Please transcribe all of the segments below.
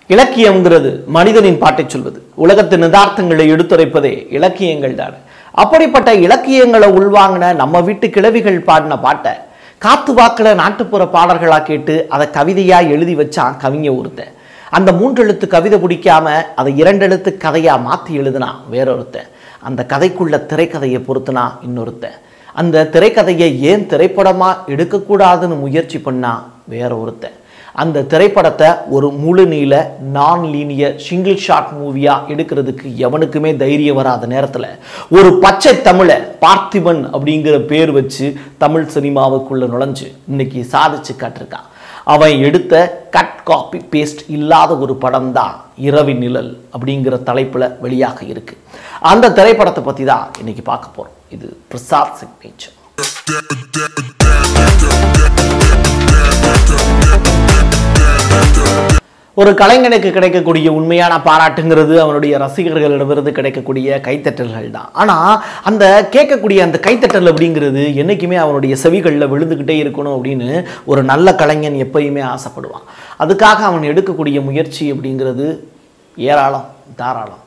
இலக்கியம்ங்கிறது மனிதனின் பாட்டைச் சொல்வது உலகத்தின் யதார்த்தங்களை எடுத்துரைப்பதே இலக்கியங்கள் தான் அப்படிப்பட்ட இலக்கியங்களை உள்வாங்கின நம்ம வீட்டு கிழவிகள் பாடின பாட்டை காத்து வாக்குல நாட்டுப்புற பாடல்களா கேட்டு அதை கவிதையா எழுதி வச்சான் கவிஞ ஒருத்தன் அந்த மூன்றெழுத்து கவிதை பிடிக்காம அதை இரண்டெழுத்து கதையா மாத்தி எழுதுனா வேறொருத்தன் அந்த கதைக்குள்ள திரைக்கதையை பொறுத்துனா இன்னொருத்தன் அந்த திரைக்கதையை ஏன் திரைப்படமா எடுக்கக்கூடாதுன்னு முயற்சி பண்ணா வேற ஒருத்தன் அந்த திரைப்படத்தை ஒரு முழு நீள நான் லீனியர் சிங்கிள் ஷாட் மூவியா எடுக்கிறதுக்கு எவனுக்குமே தைரியம் வராத நேரத்தில் ஒரு பச்சை தமிழை பார்த்திபன் அப்படிங்கிற பேர் வச்சு தமிழ் சினிமாவுக்குள்ள நுழைஞ்சு இன்னைக்கு சாதிச்சு காட்டிருக்கான் அவன் எடுத்த கட் காப்பி பேஸ்ட் இல்லாத ஒரு படம் தான் இரவி நிழல் அப்படிங்கிற தலைப்பில் வெளியாக இருக்கு அந்த திரைப்படத்தை பற்றி தான் இன்னைக்கு பார்க்க போகிறோம் இது பிரசாத் சிக்னேச்சர் ஒரு கலைஞனுக்கு கிடைக்கக்கூடிய உண்மையான பாராட்டுங்கிறது அவனுடைய ரசிகர்களிடமிருந்து கிடைக்கக்கூடிய கைத்தட்டல்கள் தான் ஆனால் அந்த கேட்கக்கூடிய அந்த கைத்தட்டல் அப்படிங்கிறது என்றைக்குமே அவனுடைய செவிகளில் விழுந்துக்கிட்டே இருக்கணும் அப்படின்னு ஒரு நல்ல கலைஞன் எப்பயுமே ஆசைப்படுவான் அதுக்காக அவன் எடுக்கக்கூடிய முயற்சி அப்படிங்கிறது ஏராளம் தாராளம்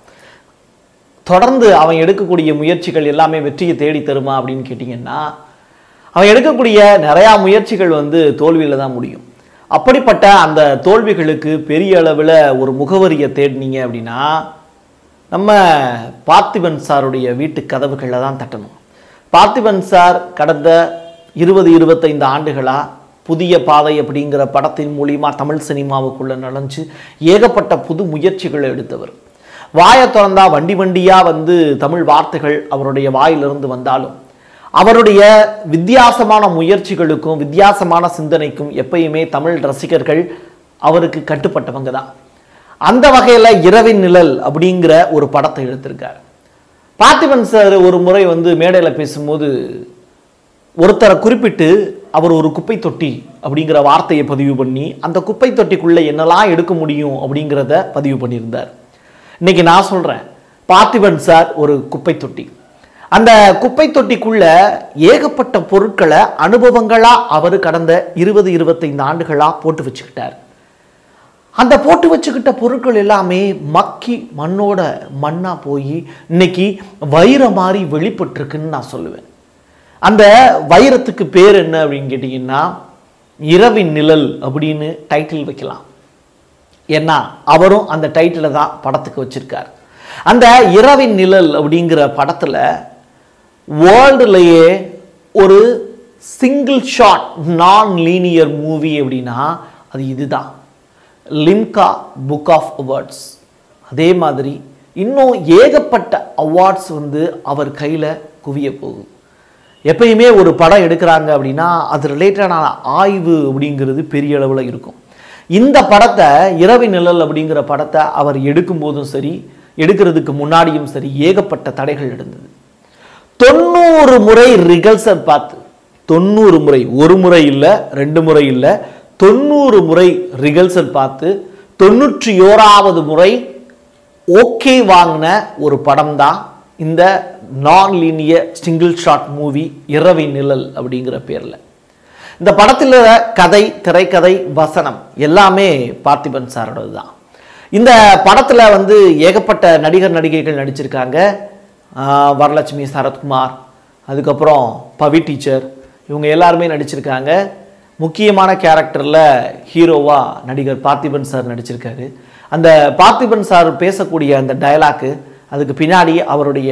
தொடர்ந்து அவன் எடுக்கக்கூடிய முயற்சிகள் எல்லாமே வெற்றியை தேடி தருமா அப்படின்னு கேட்டிங்கன்னா அவன் எடுக்கக்கூடிய நிறையா முயற்சிகள் வந்து தோல்வியில் தான் முடியும் அப்படிப்பட்ட அந்த தோல்விகளுக்கு பெரிய அளவில் ஒரு முகவரியை தேடினீங்க அப்படின்னா நம்ம பார்த்திபன் சாருடைய வீட்டு கதவுகளில் தான் தட்டணும் பார்த்திபன் சார் கடந்த இருபது இருபத்தைந்து ஆண்டுகளாக புதிய பாதை அப்படிங்கிற படத்தின் மூலியமா தமிழ் சினிமாவுக்குள்ள நுழைஞ்சு ஏகப்பட்ட புது முயற்சிகளை எடுத்தவர் வாயை திறந்தா வண்டி வண்டியா வந்து தமிழ் வார்த்தைகள் அவருடைய வாயிலிருந்து வந்தாலும் அவருடைய வித்தியாசமான முயற்சிகளுக்கும் வித்தியாசமான சிந்தனைக்கும் எப்பயுமே தமிழ் ரசிகர்கள் அவருக்கு கட்டுப்பட்டவங்க தான் அந்த வகையில் இரவின் நிழல் அப்படிங்கிற ஒரு படத்தை எடுத்திருக்கார் பார்த்திபன் சார் ஒரு முறை வந்து மேடையில் பேசும்போது ஒருத்தரை குறிப்பிட்டு அவர் ஒரு குப்பை தொட்டி அப்படிங்கிற வார்த்தையை பதிவு பண்ணி அந்த குப்பை தொட்டிக்குள்ள என்னெல்லாம் எடுக்க முடியும் அப்படிங்கிறத பதிவு பண்ணியிருந்தார் இன்னைக்கு நான் சொல்றேன் பார்த்திபன் சார் ஒரு குப்பை தொட்டி அந்த குப்பை தொட்டிக்குள்ள ஏகப்பட்ட பொருட்களை அனுபவங்களா அவர் கடந்த இருபது இருபத்தைந்து ஆண்டுகளா போட்டு வச்சுக்கிட்டார் அந்த போட்டு வச்சுக்கிட்ட பொருட்கள் எல்லாமே மக்கி மண்ணோட மண்ணா போய் இன்னைக்கு வைரம் மாதிரி வெளிப்பட்டிருக்குன்னு நான் சொல்லுவேன் அந்த வைரத்துக்கு பேர் என்ன அப்படின்னு கேட்டிங்கன்னா இரவின் நிழல் அப்படின்னு டைட்டில் வைக்கலாம் ஏன்னா அவரும் அந்த டைட்டிலை தான் படத்துக்கு வச்சிருக்கார் அந்த இரவின் நிழல் அப்படிங்கிற படத்தில் வேர்ல்டுலேயே ஒரு single shot nonlinear movie அப்படின்னா அது இதுதான் லிம்கா புக் ஆஃப் அவார்ட்ஸ் அதே மாதிரி இன்னும் ஏகப்பட்ட அவார்ட்ஸ் வந்து அவர் கையில் குவிய போகுது எப்பயுமே ஒரு படம் எடுக்கிறாங்க அப்படின்னா அது ரிலேட்டடான ஆய்வு அப்படிங்கிறது பெரிய அளவில் இருக்கும் இந்த படத்தை இரவி நிழல் அப்படிங்கிற படத்தை அவர் எடுக்கும்போதும் சரி எடுக்கிறதுக்கு முன்னாடியும் சரி ஏகப்பட்ட தடைகள் இருந்தது தொண்ணூறு முறை ரிகல்சல் பார்த்து தொண்ணூறு முறை ஒரு முறை இல்லை ரெண்டு முறை இல்லை தொண்ணூறு முறை ரிகல்சல் பார்த்து தொண்ணூற்றி ஓராவது முறை ஓகே வாங்கின ஒரு படம் தான் இந்த nonlinear single shot movie Iravi Nizhal அப்படிங்கிற பேரில் இந்த படத்தில் கதை திரைக்கதை வசனம் எல்லாமே பார்த்திபன் சாரோடது தான் இந்த படத்தில் வந்து ஏகப்பட்ட நடிகர் நடிகைகள் நடிச்சிருக்காங்க ஆஹ் வரலட்சுமி சரத்குமார் அதுக்கப்புறம் பவி டீச்சர் இவங்க எல்லாருமே நடிச்சிருக்காங்க முக்கியமான கேரக்டரில் ஹீரோவாக நடிகர் பார்த்திபன் சார் நடிச்சிருக்காரு அந்த பார்த்திபன் சார் பேசக்கூடிய அந்த டயலாக்கு அதுக்கு பின்னாடி அவருடைய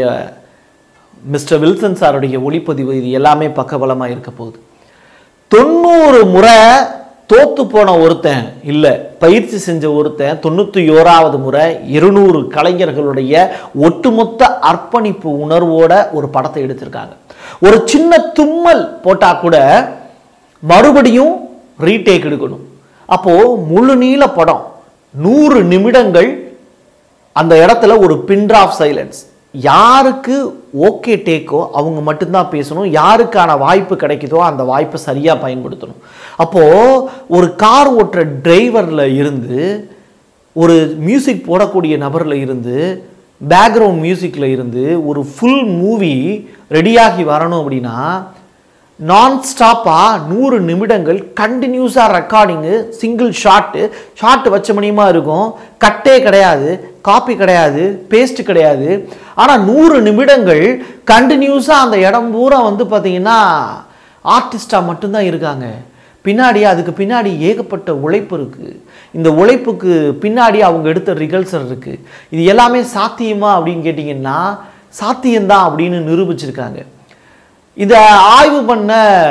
மிஸ்டர் வில்சன் சாருடைய ஒளிப்பதிவு இது எல்லாமே பக்கபலமாக இருக்க போகுது தொண்ணூறு முறை தோத்து போன ஒருத்தன் இல்லை பயிற்சி செஞ்ச ஒருத்தன் தொண்ணூற்றி ஓராவது முறை இருநூறு கலைஞர்களுடைய ஒட்டுமொத்த அர்ப்பணிப்பு உணர்வோட ஒரு படத்தை எடுத்திருக்காங்க ஒரு சின்ன தும்மல் போட்டா கூட மறுபடியும் ரீடேக் எடுக்கணும் அப்போ முழு நீள படம் நூறு நிமிடங்கள் அந்த இடத்துல ஒரு பின் ஆஃப் சைலன்ஸ் யாருக்கு ஓகே டேக்கோ அவங்க மட்டும்தான் பேசணும் யாருக்கான வாய்ப்பு கிடைக்குதோ அந்த வாய்ப்பை சரியாக பயன்படுத்தணும் அப்போது ஒரு கார் ஓட்டுற டிரைவரில் இருந்து ஒரு மியூசிக் போடக்கூடிய நபரில் இருந்து பேக்ரவுண்ட் மியூசிக்கில் இருந்து ஒரு ஃபுல் மூவி ரெடியாகி வரணும் அப்படின்னா நான் ஸ்டாப்பாக நூறு நிமிடங்கள் கண்டினியூஸாக ரெக்கார்டிங்கு சிங்கிள் ஷாட்டு ஷாட்டு வச்ச மணியமாக இருக்கும் கட்டே கிடையாது காப்பி கிடையாது பேஸ்ட் கிடையாது ஆனால் நூறு நிமிடங்கள் கண்டினியூஸாக அந்த இடம் பூரா வந்து பார்த்தீங்கன்னா ஆர்டிஸ்டாக மட்டும்தான் இருக்காங்க பின்னாடி அதுக்கு பின்னாடி ஏகப்பட்ட உழைப்பு இருக்குது இந்த உழைப்புக்கு பின்னாடி அவங்க எடுத்த ரிகல்சல் இருக்குது இது எல்லாமே சாத்தியமா அப்படின்னு கேட்டிங்கன்னா சாத்தியம்தான் அப்படின்னு நிரூபிச்சிருக்காங்க இதை ஆய்வு பண்ண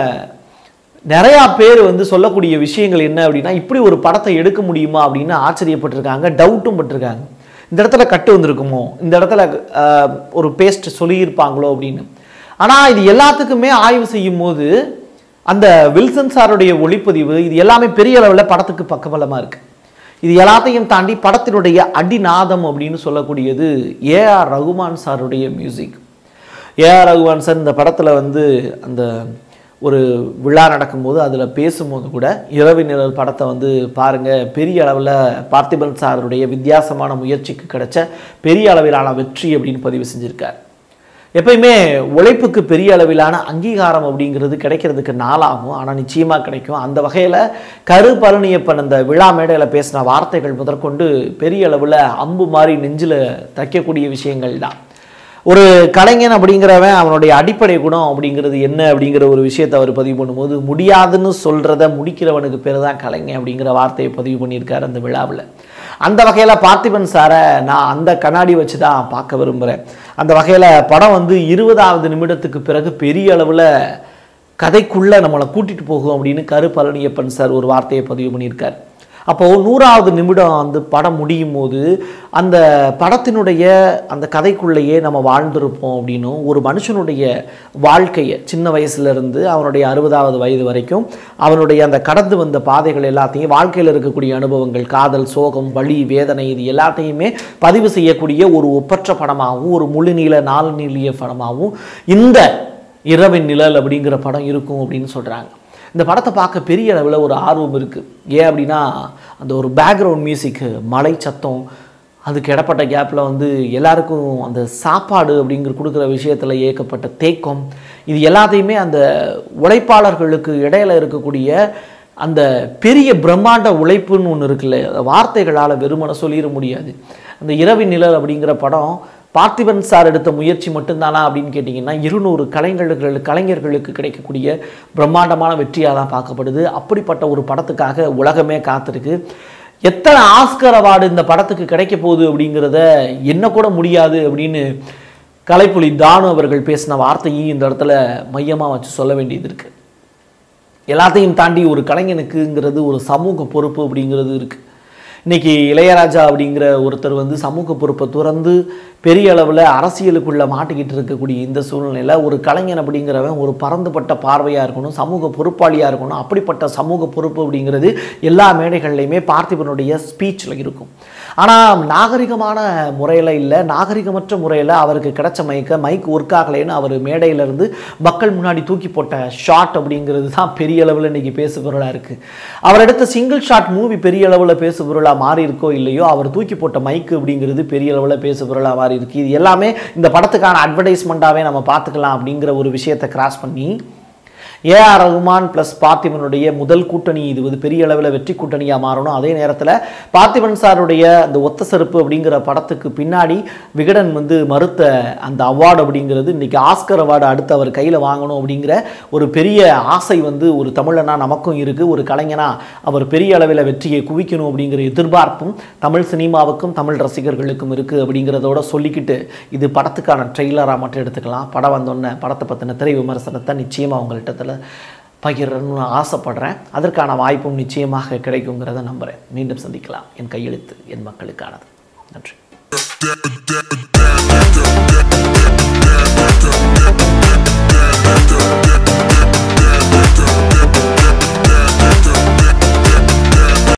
நிறையா பேர் வந்து சொல்லக்கூடிய விஷயங்கள் என்ன அப்படின்னா இப்படி ஒரு படத்தை எடுக்க முடியுமா அப்படின்னு ஆச்சரியப்பட்டிருக்காங்க டவுட்டும் பட்டிருக்காங்க இந்த இடத்துல கட்டு வந்திருக்குமோ இந்த இடத்துல ஆஹ், ஒரு பேஸ்ட் சொல்லியிருப்பாங்களோ அப்படின்னு ஆனால் இது எல்லாத்துக்குமே ஆய்வு செய்யும் போது அந்த வில்சன் சாருடைய ஒளிப்பதிவு இது எல்லாமே பெரிய அளவில் படத்துக்கு பக்கபலமாக இருக்கு இது எல்லாத்தையும் தாண்டி படத்தினுடைய அடிநாதம் அப்படின்னு சொல்லக்கூடியது ஏஆர் ரகுமான் சாருடைய மியூசிக் ஏஆர் ரகுமான் சார் இந்த படத்தில் வந்து அந்த ஒரு விழா நடக்கும்போது அதில் பேசும்போது கூட இரவு நிழல் படத்தை வந்து பாருங்கள் பெரிய அளவில் பார்த்திபன் சாருடைய வித்தியாசமான முயற்சிக்கு கிடைச்ச பெரிய அளவிலான வெற்றி அப்படின்னு பதிவு செஞ்சுருக்கார் எப்பயுமே உழைப்புக்கு பெரிய அளவிலான அங்கீகாரம் அப்படிங்கிறது கிடைக்கிறதுக்கு நாளாகும் ஆனால் நிச்சயமாக கிடைக்கும் அந்த வகையில் கரு பழனியப்பன் அந்த விழா மேடையில் பேசின வார்த்தைகள் முதற்கொண்டு பெரிய அளவில் அம்பு மாதிரி நெஞ்சில் தைக்கக்கூடிய விஷயங்கள் தான் ஒரு கலைஞன் அப்படிங்கிறவன் அவனுடைய அடிப்படை குணம் அப்படிங்கிறது என்ன அப்படிங்கிற ஒரு விஷயத்தை அவர் பதிவு பண்ணும்போது முடியாதுன்னு சொல்கிறத முடிக்கிறவனுக்கு பேர் தான் கலைஞன் அப்படிங்கிற வார்த்தையை பதிவு பண்ணியிருக்காரு அந்த விழாவில் அந்த வகையில் பார்த்திபன் சாரை நான் அந்த கண்ணாடி வச்சு தான் பார்க்க விரும்புகிறேன் அந்த வகையில் படம் வந்து இருபதாவது நிமிடத்துக்கு பிறகு பெரிய அளவில் கதைக்குள்ளே நம்மளை கூட்டிகிட்டு போகும் அப்படின்னு கரு பழனியப்பன் சார் ஒரு வார்த்தையை பதிவு பண்ணியிருக்கார் அப்போது நூறாவது நிமிடம் அந்த படம் முடியும் போது அந்த படத்தினுடைய அந்த கதைக்குள்ளேயே நம்ம வாழ்ந்திருப்போம் அப்படின்னும் ஒரு மனுஷனுடைய வாழ்க்கையை சின்ன வயசுலேருந்து அவனுடைய அறுபதாவது வயது வரைக்கும் அவனுடைய அந்த கடந்து வந்த பாதைகள் எல்லாத்தையும் வாழ்க்கையில் இருக்கக்கூடிய அனுபவங்கள் காதல் சோகம் வலி வேதனை இது எல்லாத்தையுமே பதிவு செய்யக்கூடிய ஒரு ஒப்பற்ற படமாகவும் ஒரு முழு நீள நாலு நீளிய படமாகவும் இந்த இரவின் நிழல் அப்படிங்கிற படம் இருக்கும் அப்படின்னு சொல்கிறாங்க இந்த படத்தை பார்க்க பெரிய அளவில் ஒரு ஆர்வம் இருக்குது ஏன் அப்படின்னா அந்த ஒரு பேக்ரவுண்ட் மியூசிக்கு மலை சத்தம் அதுக்கு இடப்பட்ட கேப்பில் வந்து எல்லாருக்கும் அந்த சாப்பாடு அப்படிங்கிற கொடுக்குற விஷயத்தில் ஏற்கப்பட்ட தேக்கம் இது எல்லாத்தையுமே அந்த உழைப்பாளர்களுக்கு இடையில இருக்கக்கூடிய அந்த பெரிய பிரம்மாண்ட உழைப்புன்னு ஒன்று இருக்குல்ல அதை வார்த்தைகளால் வெறுமனை சொல்லிட முடியாது அந்த இரவின் நிழல் அப்படிங்கிற படம் பார்த்திபன் சார் எடுத்த முயற்சி மட்டும்தானா அப்படின்னு கேட்டிங்கன்னா இருநூறு கலைஞர்கள் கலைஞர்களுக்கு கிடைக்கக்கூடிய பிரம்மாண்டமான வெற்றியாக தான் பார்க்கப்படுது அப்படிப்பட்ட ஒரு படத்துக்காக உலகமே காத்திருக்கு எத்தனை ஆஸ்கர் அவார்டு இந்த படத்துக்கு கிடைக்க போகுது அப்படிங்கிறத என்ன கூட முடியாது அப்படின்னு கலைப்புலி தானு அவர்கள் பேசின வார்த்தையும் இந்த இடத்துல மையமாக வச்சு சொல்ல வேண்டியது இருக்குது எல்லாத்தையும் தாண்டி ஒரு கலைஞனுக்குங்கிறது ஒரு சமூக பொறுப்பு அப்படிங்கிறது இருக்குது இன்னைக்கு இளையராஜா அப்படிங்கிற ஒருத்தர் வந்து சமூக பொறுப்பை துறந்து பெரிய அளவில் அரசியலுக்குள்ளே மாட்டிக்கிட்டு இருக்கக்கூடிய இந்த சூழ்நிலையில் ஒரு கலைஞன் அப்படிங்கிறவன் ஒரு பறந்துபட்ட பார்வையாக இருக்கணும் சமூக பொறுப்பாளியாக இருக்கணும் அப்படிப்பட்ட சமூக பொறுப்பு அப்படிங்கிறது எல்லா மேடைகள்லையுமே பார்த்திபனுடைய ஸ்பீச்சில் இருக்கும் ஆனால் நாகரிகமான முறையில் இல்லை நாகரிகமற்ற முறையில் அவருக்கு கிடைச்ச மைக்க மைக் ஒர்க் ஆகலைன்னு அவர் மேடையிலேருந்து மக்கள் முன்னாடி தூக்கி போட்ட ஷாட் அப்படிங்கிறது தான் பெரிய அளவில் இன்றைக்கி பேசு பொருளாக இருக்குது அவர் எடுத்த சிங்கிள் ஷாட் மூவி பெரிய அளவில் பேசு பொருளாக மாறி இருக்கோ இல்லையோ அவர் தூக்கி போட்ட மைக்கு அப்படிங்கிறது பெரிய அளவில் பேசு பொருளாக மாறி இருக்கு இது எல்லாமே இந்த படத்துக்கான அட்வர்டைஸ்மெண்ட்டாகவே நம்ம பார்த்துக்கலாம் அப்படிங்கிற ஒரு விஷயத்தை கிராஸ் பண்ணி ஏஆர் ரகுமான் ப்ளஸ் பார்த்திபனுடைய முதல் கூட்டணி இது வந்து பெரிய அளவில் வெற்றி கூட்டணியாக மாறணும் அதே நேரத்தில் பார்த்திபன் சாருடைய அந்த ஒத்த செருப்பு அப்படிங்கிற படத்துக்கு பின்னாடி விகடன் வந்து மறுத்த அந்த அவார்டு அப்படிங்கிறது இன்னைக்கு ஆஸ்கர் அவார்டு அடுத்து அவர் கையில் வாங்கணும் அப்படிங்கிற ஒரு பெரிய ஆசை வந்து ஒரு தமிழனா நமக்கும் இருக்குது ஒரு கலைஞனா அவர் பெரிய அளவில் வெற்றியை குவிக்கணும் அப்படிங்கிற எதிர்பார்ப்பும் தமிழ் சினிமாவுக்கும் தமிழ் ரசிகர்களுக்கும் இருக்குது அப்படிங்கிறதோட சொல்லிக்கிட்டு இது படத்துக்கான ட்ரெய்லராக மட்டும் எடுத்துக்கலாம் படம் வந்தோடனே படத்தை பற்றின திரை விமர்சனத்தை நிச்சயமாக உங்கள்கிட்ட பகிரணும்னு ஆசைப்படுறேன் அதற்கான வாய்ப்பும் நிச்சயமாக கிடைக்குங்கிறத நம்புகிறேன் மீண்டும் சந்திக்கலாம் என் கையெழுத்து என் மக்களுக்கானது நன்றி